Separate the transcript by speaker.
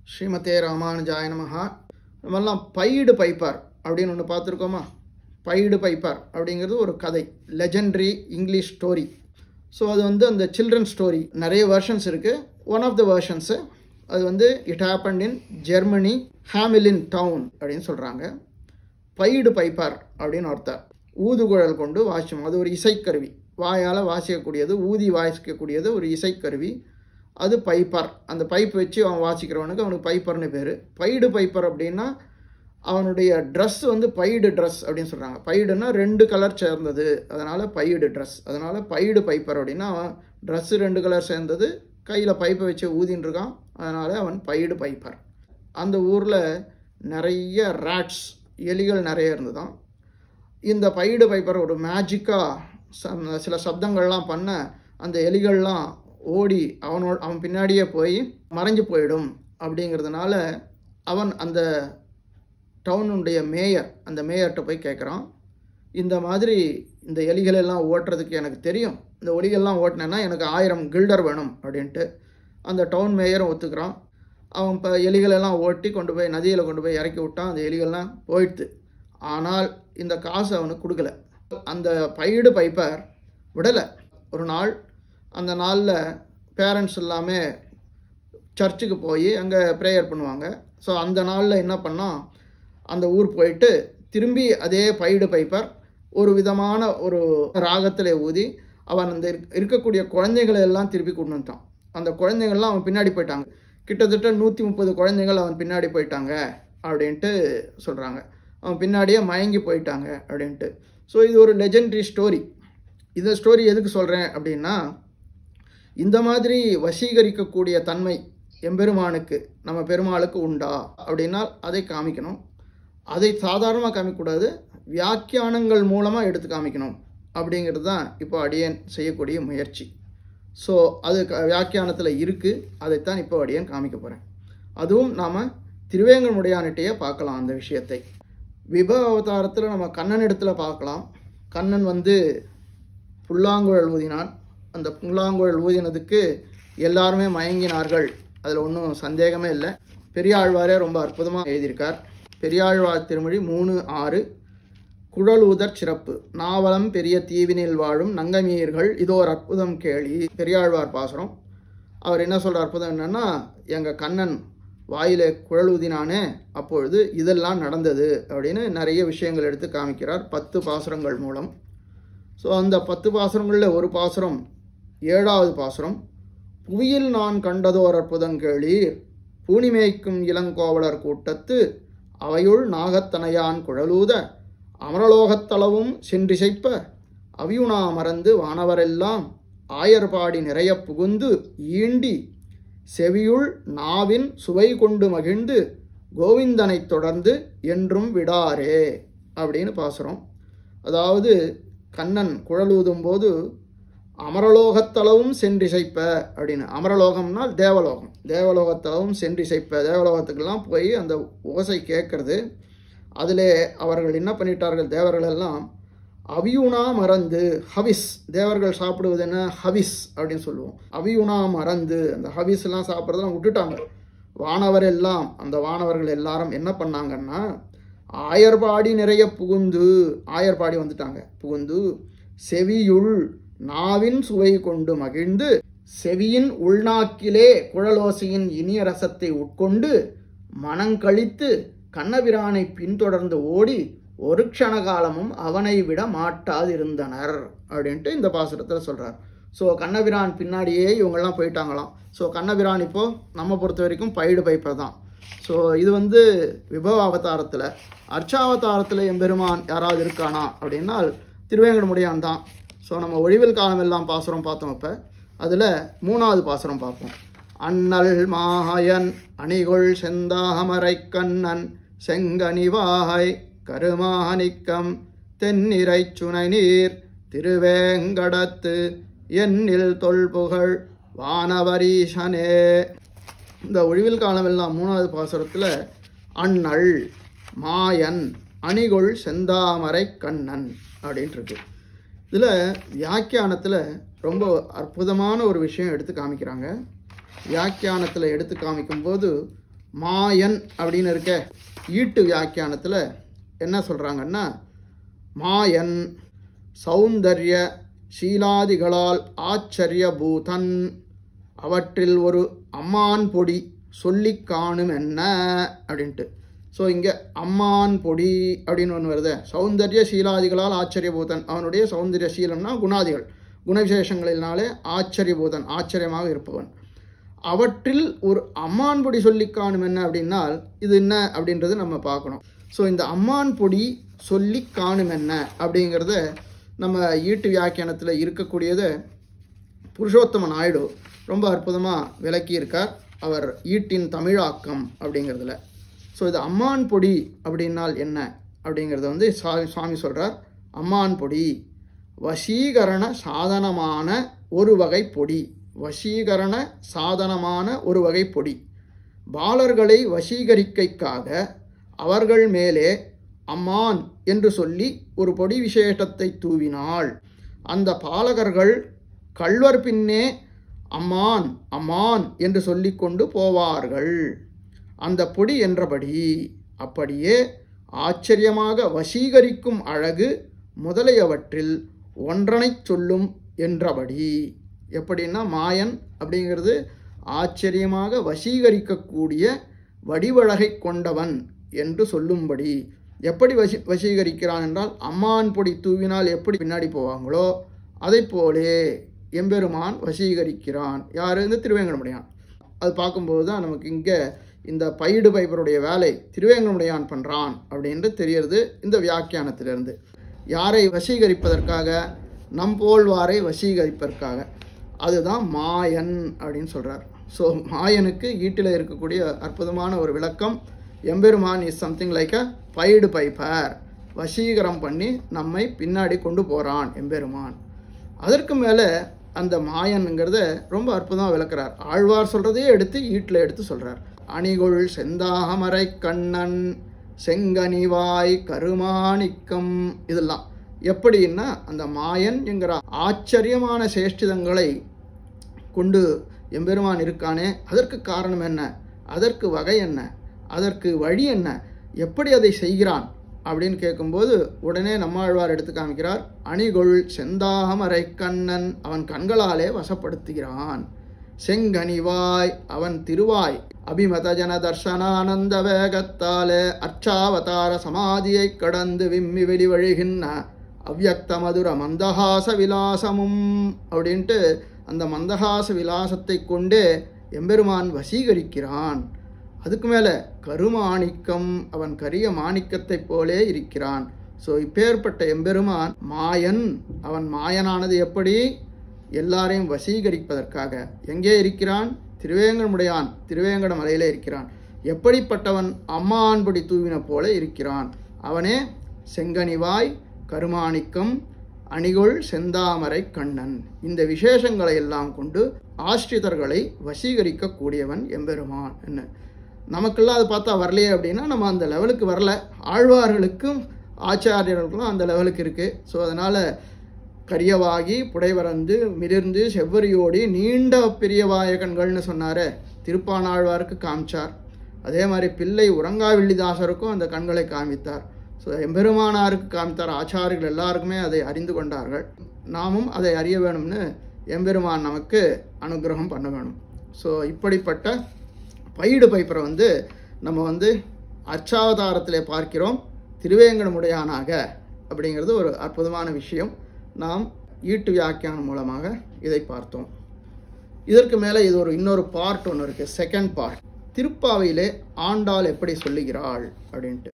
Speaker 1: ஸ்ரீமதே ராமானுஜாய நமஹா நம்மெல்லாம் பைடு பைப்பார் அப்படின்னு ஒன்று பார்த்துருக்கோமா பைடு பைப்பார் அப்படிங்கிறது ஒரு கதை லெஜெண்டரி இங்கிலீஷ் ஸ்டோரி ஸோ அது வந்து அந்த சில்ட்ரன் ஸ்டோரி நிறைய வெர்ஷன்ஸ் இருக்குது ஒன் ஆஃப் த வெர்ஷன்ஸு அது வந்து it happen in Germany Hamelin town அப்படின்னு சொல்கிறாங்க பைடு பைப்பார் அப்படின்னு ஒருத்தர் ஊதுகுழல் கொண்டு வாசிச்சோம் அது ஒரு இசைக்கருவி வாயால் வாசிக்கக்கூடியது ஊதி வாசிக்கக்கூடியது ஒரு இசைக்கருவி அது பைப்பர் அந்த பைப் வச்சு அவன் வாசிக்கிறவனுக்கு அவனுக்கு பைப்பர்னு பேர் பைடு பைப்பர் அப்படின்னா அவனுடைய ட்ரெஸ் வந்து பைடு ட்ரெஸ் அப்படின்னு சொல்கிறாங்க பைடுன்னா ரெண்டு கலர் சேர்ந்தது அதனால் பைடு ட்ரெஸ் அதனால் பைடு பைப்பர் அப்படின்னா அவன் ட்ரெஸ்ஸு ரெண்டு கலர் சேர்ந்தது கையில் பைப்பை வச்சு ஊதின்னு இருக்கான் அதனால் அவன் பைடு பைப்பர் அந்த ஊரில் நிறைய ரேட்ஸ் எலிகள் நிறைய இருந்துதான் இந்த பைடு பைப்பர் ஒரு மேஜிக்காக சில சப்தங்கள்லாம் பண்ண அந்த எலிகள்லாம் ஓடி அவனோட அவன் பின்னாடியே போய் மறைஞ்சு போயிடும் அப்படிங்கிறதுனால அவன் அந்த டவுனுடைய மேயர் அந்த மேயர்கிட்ட போய் கேட்குறான் இந்த மாதிரி இந்த எலிகளெல்லாம் ஓட்டுறதுக்கு எனக்கு தெரியும் இந்த ஒலிகள்லாம் ஓட்டினேன்னா எனக்கு ஆயிரம் கில்டர் வேணும் அப்படின்ட்டு அந்த டவுன் மேயரும் ஒத்துக்கிறான் அவன் இப்போ எலிகளெல்லாம் ஓட்டி கொண்டு போய் நதியில் கொண்டு போய் இறக்கி விட்டான் அந்த எலிகள்லாம் போயிடுது ஆனால் இந்த காசு அவனுக்கு கொடுக்கல அந்த பைடு பைப்பர் விடலை ஒரு நாள் அந்த நாளில் பேரண்ட்ஸ் எல்லாமே சர்ச்சுக்கு போய் அங்கே ப்ரேயர் பண்ணுவாங்க ஸோ அந்த நாளில் என்ன பண்ணால் அந்த ஊர் போயிட்டு திரும்பி அதே பைடு பைப்பர் ஒரு விதமான ஒரு ராகத்தில் ஊதி அவன் அந்த இருக்கக்கூடிய குழந்தைகளை எல்லாம் திருப்பி கொண்டு வந்துட்டான் அந்த குழந்தைகள்லாம் அவன் பின்னாடி போயிட்டாங்க கிட்டத்தட்ட நூற்றி முப்பது குழந்தைகள் அவன் பின்னாடி போயிட்டாங்க அப்படின்ட்டு சொல்கிறாங்க அவன் பின்னாடியே மயங்கி போயிட்டாங்க அப்படின்ட்டு ஸோ இது ஒரு லெஜெண்டரி ஸ்டோரி இந்த ஸ்டோரி எதுக்கு சொல்கிறேன் அப்படின்னா இந்த மாதிரி வசீகரிக்கக்கூடிய தன்மை எம்பெருமானுக்கு நம்ம பெருமாளுக்கு உண்டா அப்படின்னா அதை காமிக்கணும் அதை சாதாரணமாக காமிக்கக்கூடாது வியாக்கியானங்கள் மூலமாக எடுத்து காமிக்கணும் அப்படிங்கிறது தான் இப்போ அடியன் செய்யக்கூடிய முயற்சி ஸோ அது க வியாக்கியானத்தில் இருக்குது அதைத்தான் இப்போ அடியன் காமிக்க போகிறேன் அதுவும் நாம் திருவேங்கமுடையானிட்டையே பார்க்கலாம் அந்த விஷயத்தை விப அவதாரத்தில் நம்ம கண்ணன் இடத்துல பார்க்கலாம் கண்ணன் வந்து புல்லாங்குழல் ஊதினான் அந்த புல்லாங்குழல் ஊதினதுக்கு எல்லாருமே மயங்கினார்கள் அதில் ஒன்றும் சந்தேகமே இல்லை பெரியாழ்வாரே ரொம்ப அற்புதமாக எழுதியிருக்கார் பெரியாழ்வார் திருமொழி மூணு ஆறு குழலூதர் சிறப்பு நாவலம் பெரிய தீவினில் வாழும் நங்கமீர்கள் இதோ ஒரு அற்புதம் கேளி பெரியாழ்வார் பாசுரம் அவர் என்ன சொல்கிற அற்புதம் என்னென்னா எங்கள் கண்ணன் வாயிலே குழலூதினானே அப்பொழுது இதெல்லாம் நடந்தது அப்படின்னு நிறைய விஷயங்கள் எடுத்து காமிக்கிறார் பத்து பாசுரங்கள் மூலம் ஸோ அந்த பத்து பாசுரங்களில் ஒரு பாசுரம் ஏழாவது பாசுரம் புவியில் நான் கண்டதோர் அற்புதம் கேளீர் பூனிமேய்க்கும் இளங்கோவலர் கூட்டத்து அவையுள் நாகத்தனையான் குழலூத அமரலோகத்தளவும் சென்றிசைப்ப அவியுணா மறந்து வானவரெல்லாம் ஆயர்பாடி நிறைய புகுந்து ஈண்டி செவியுள் நாவின் சுவை கொண்டு மகிழ்ந்து கோவிந்தனைத் தொடர்ந்து என்றும் விடாரே அப்படின்னு பாசுகிறோம் அதாவது கண்ணன் குழலூதும் போது அமரலோகத்தளவும் சென்றிசைப்ப அப்படின்னு அமரலோகம்னால் தேவலோகம் தேவலோகத்தளவும் சென்றிசைப்ப தேவலோகத்துக்கெல்லாம் போய் அந்த ஓசை கேட்கறது அதில் அவர்கள் என்ன பண்ணிட்டார்கள் தேவர்கள் எல்லாம் அவியுணா மறந்து ஹவிஸ் தேவர்கள் சாப்பிடுவது என்ன ஹவிஸ் அப்படின்னு சொல்லுவோம் அவியுணா மறந்து அந்த ஹவிஸ் எல்லாம் சாப்பிட்றதெல்லாம் விட்டுட்டாங்க வானவர் எல்லாம் அந்த வானவர்கள் எல்லாரும் என்ன பண்ணாங்கன்னா ஆயர்பாடி நிறைய புகுந்து ஆயர்பாடி வந்துட்டாங்க புகுந்து செவியுள் நாவின் சுவை கொண்டு மகிழ்ந்து செவியின் உள்நாக்கிலே குழலோசையின் இனிய ரசத்தை உட்கொண்டு மனங்கழித்து கண்ணபிரானை பின்தொடர்ந்து ஓடி ஒரு க்ஷண காலமும் அவனை விட மாட்டாதிருந்தனர் அப்படின்ட்டு இந்த பாசுரத்தில் சொல்கிறார் ஸோ கண்ணபிரான் பின்னாடியே இவங்கெல்லாம் போயிட்டாங்களாம் ஸோ கண்ணபிரான் இப்போது நம்ம பொறுத்த வரைக்கும் பைடு பைப்பர் தான் ஸோ இது வந்து விபவ அவதாரத்தில் அர்ச்சாவதாரத்தில் எம்பெருமான் யாராவது இருக்கானா அப்படின்னால் திருவேங்கடமுடியான் தான் ஸோ நம்ம ஒழிவில் காலம் எல்லாம் பாசுரம் பார்த்தோம் இப்போ அதில் மூணாவது பாசுரம் பார்ப்போம் அண்ணல் மாயன் அணிகொள் செந்தாமரை கண்ணன் செங்கனிவாய் கருமாணிக்கம் தென்னிறை சுனை நீர் திருவேங்கடத்து எண்ணில் தொல்புகழ் வானவரீஷனே இந்த ஒழிவில் காலமெல்லாம் மூணாவது பாசுரத்தில் அண்ணல் மாயன் அணிகொள் செந்தாமரை கண்ணன் அப்படின்ட்டு இருக்கு இதில் வியாக்கியானத்தில் ரொம்ப அற்புதமான ஒரு விஷயம் எடுத்து காமிக்கிறாங்க வியாக்கியானத்தில் எடுத்து காமிக்கும்போது மாயன் அப்படின்னு இருக்க ஈட்டு வியாக்கியானத்தில் என்ன சொல்கிறாங்கன்னா மாயன் சௌந்தர்ய சீலாதிகளால் ஆச்சரிய பூதன் அவற்றில் ஒரு அம்மான் பொடி சொல்லி காணும் என்ன அப்படின்ட்டு ஸோ இங்கே அம்மான் பொடி அப்படின்னு ஒன்று வருது சௌந்தர்ய சீலாதிகளால் ஆச்சரியபூதன் அவனுடைய சௌந்தர்ய சீலம்னா குணாதிகள் குணவிசேஷங்களினாலே ஆச்சரியபூதன் ஆச்சரியமாக இருப்பவன் அவற்றில் ஒரு அம்மான் பொடி சொல்லி காணும் என்ன அப்படின்னால் இது என்ன அப்படின்றது நம்ம பார்க்கணும் ஸோ இந்த அம்மான் பொடி சொல்லி காணும் என்ன அப்படிங்கிறத நம்ம ஈட்டு வியாக்கியானத்தில் இருக்கக்கூடியதை புருஷோத்தம நாயுடு ரொம்ப அற்புதமாக விளக்கியிருக்கார் அவர் ஈட்டின் தமிழாக்கம் அப்படிங்கிறதுல ஸோ இது அம்மான் பொடி அப்படின்னால் என்ன அப்படிங்கிறத வந்து சுவாமி சுவாமி சொல்கிறார் அம்மான் பொடி வசீகரண சாதனமான ஒரு வகை பொடி வசீகரண சாதனமான ஒரு வகை பொடி பாலர்களை வசீகரிக்கைக்காக அவர்கள் மேலே அம்மான் என்று சொல்லி ஒரு பொடி விசேஷத்தை தூவினாள் அந்த பாலகர்கள் கள்வர் பின்னே அம்மான் அம்மான் என்று சொல்லிக்கொண்டு போவார்கள் அந்த பொடி என்றபடி அப்படியே ஆச்சரியமாக வசீகரிக்கும் அழகு முதலியவற்றில் ஒன்றனைச் சொல்லும் என்றபடி எப்படின்னா மாயன் அப்படிங்கிறது ஆச்சரியமாக வசீகரிக்கக்கூடிய வடிவழகை கொண்டவன் என்று சொல்லும்படி எப்படி வசி வசீகரிக்கிறான் என்றால் அம்மான் பொடி தூவினால் எப்படி பின்னாடி போவாங்களோ அதை போலே எம்பெருமான் வசீகரிக்கிறான் யார் இந்த திருவேங்கடமுடையான் அது பார்க்கும்போது தான் நமக்கு இங்கே இந்த பைடு பைபருடைய வேலை திருவேங்கடமுடையான் பண்ணுறான் அப்படின்ட்டு தெரியறது இந்த வியாக்கியானத்திலிருந்து யாரை வசீகரிப்பதற்காக நம்போல்வாரை வசீகரிப்பதற்காக அதுதான் மாயன் அப்படின்னு சொல்கிறார் ஸோ மாயனுக்கு ஈட்டில் இருக்கக்கூடிய அற்புதமான ஒரு விளக்கம் எம்பெருமான் is something like a pied piper வசீகரம் பண்ணி நம்மை பின்னாடி கொண்டு போகிறான் எம்பெருமான் அதற்கு மேலே அந்த மாயனுங்கிறத ரொம்ப அற்புதமாக விளக்குறார் ஆழ்வார் சொல்கிறதையே எடுத்து ஈட்டில் எடுத்து சொல்கிறார் அணிகொள் செந்தாமரை கண்ணன் செங்கனிவாய் கருமாணிக்கம் இதெல்லாம் எப்படின்னா அந்த மாயன் என்கிற ஆச்சரியமான சேஷ்டிதங்களை கொண்டு எம்பெருமான் இருக்கானே அதற்கு காரணம் என்ன அதற்கு வகை என்ன அதற்கு வழி என்ன எப்படி அதை செய்கிறான் அப்படின்னு கேட்கும்போது உடனே நம்மாழ்வார் எடுத்து காமிக்கிறார் அணிகொள் செந்தாமரை கண்ணன் அவன் கண்களாலே வசப்படுத்துகிறான் செங்கனிவாய் அவன் திருவாய் அபிமத ஜன தர்சனானந்த வேகத்தாலே அர்ச்சாவதார சமாதியை கடந்து விம்மி வெளிவழிகின்ற அவ்யக்த மதுர மந்தஹாச விலாசமும் அப்படின்ட்டு அந்த மந்தஹாச விலாசத்தை கொண்டே எம்பெருமான் வசீகரிக்கிறான் அதுக்கு மேலே கருமாணிக்கம் அவன் கரிய மாணிக்கத்தைப் போலே இருக்கிறான் ஸோ இப்பேற்பட்ட எம்பெருமான் மாயன் அவன் மாயனானது எப்படி எல்லாரையும் வசீகரிப்பதற்காக எங்கே இருக்கிறான் திருவேங்கடமுடையான் திருவேங்கட மலையிலே இருக்கிறான் எப்படிப்பட்டவன் அம்மான்படி தூவின போல இருக்கிறான் அவனே செங்கனிவாய் கருமாணிக்கம் அணிகொள் செந்தாமரை கண்ணன் இந்த விசேஷங்களை எல்லாம் கொண்டு ஆஷ்டிதர்களை வசீகரிக்கக்கூடியவன் எம்பெருமான் என்ன நமக்கெல்லாம் அது பார்த்தா வரலையே அப்படின்னா நம்ம அந்த லெவலுக்கு வரல ஆழ்வார்களுக்கும் ஆச்சாரியர்களுக்கும் அந்த லெவலுக்கு இருக்குது ஸோ அதனால் கரியவாகி புடைவரந்து மிளிர்ந்து செவ்வரியோடி நீண்ட பெரியவாய கண்கள்னு சொன்னாரே திருப்பானாழ்வாருக்கு காமிச்சார் அதே மாதிரி பிள்ளை உறங்காவில்லிதாசருக்கும் அந்த கண்களை காமித்தார் ஸோ எம்பெருமானாருக்கு காமித்தார் ஆச்சாரியர்கள் எல்லாருக்குமே அதை அறிந்து கொண்டார்கள் நாமும் அதை அறிய வேணும்னு எம்பெருமான் நமக்கு அனுகிரகம் பண்ண வேணும் ஸோ இப்படிப்பட்ட பைடு பைப்பரை வந்து நம்ம வந்து அர்ச்சாவதாரத்திலே பார்க்கிறோம் திருவேங்கடமுடையானாக அப்படிங்கிறது ஒரு அற்புதமான விஷயம் நாம் ஈட்டு வியாக்கியானம் மூலமாக இதை பார்த்தோம் இதற்கு மேலே இது ஒரு இன்னொரு பார்ட் ஒன்று இருக்குது செகண்ட் பார்ட் திருப்பாவையிலே ஆண்டாள் எப்படி சொல்லுகிறாள் அப்படின்ட்டு